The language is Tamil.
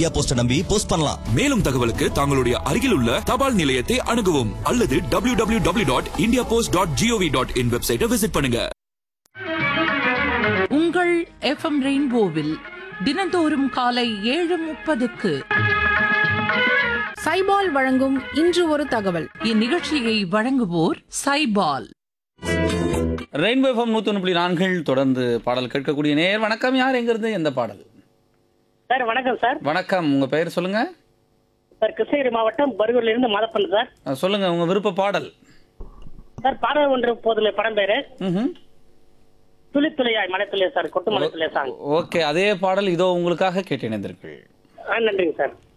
இந்தியா போஸ்ட நம்பி போஸ்ட் பண்ணலாம் மேலும் தகவலுக்கு தங்களுடைய அருகில் உள்ள தபால் நிலையத்தை அணுகவும் அல்லது W W W dot India post dot GOV dot in வெப்சைட்டை விசிட் பண்ணுங்க உங்கள் எஃப்எம் ரெயின்போவில் தினந்தோறும் காலை ஏழு முப்பதுக்கு சைபால் வழங்கும் இன்று ஒரு தகவல் இந்நிகழ்ச்சியை வழங்குவோர் சைபால் ரெயின்போ எஃப்எம் நூற்றி ஒன்று புள்ளி நான்கில் தொடர்ந்து பாடல் கேட்கக்கூடிய நேர் வணக்கம் யார் எங்கிருந்து எந்த பாடல் சார் வணக்கம் சார் வணக்கம் உங்க பெயர் சொல்லுங்க சார் கிருஷ்ணகிரி மாவட்டம் பருகூர்ல இருந்து மாதப்பன் சார் அஹ், சொல்லுங்க உங்க விருப்ப பாடல் சார் பாடல் ஒன்று போதுமே படம் பேரு ம்ஹும். துளி துளியாய் மலை துளியா சார் கொட்டு மலை துளியா சாங் ஓகே அதே பாடல் இதோ உங்களுக்காக கேட்டு இணைந்திருக்கள் ஆ நன்றிங்க சார்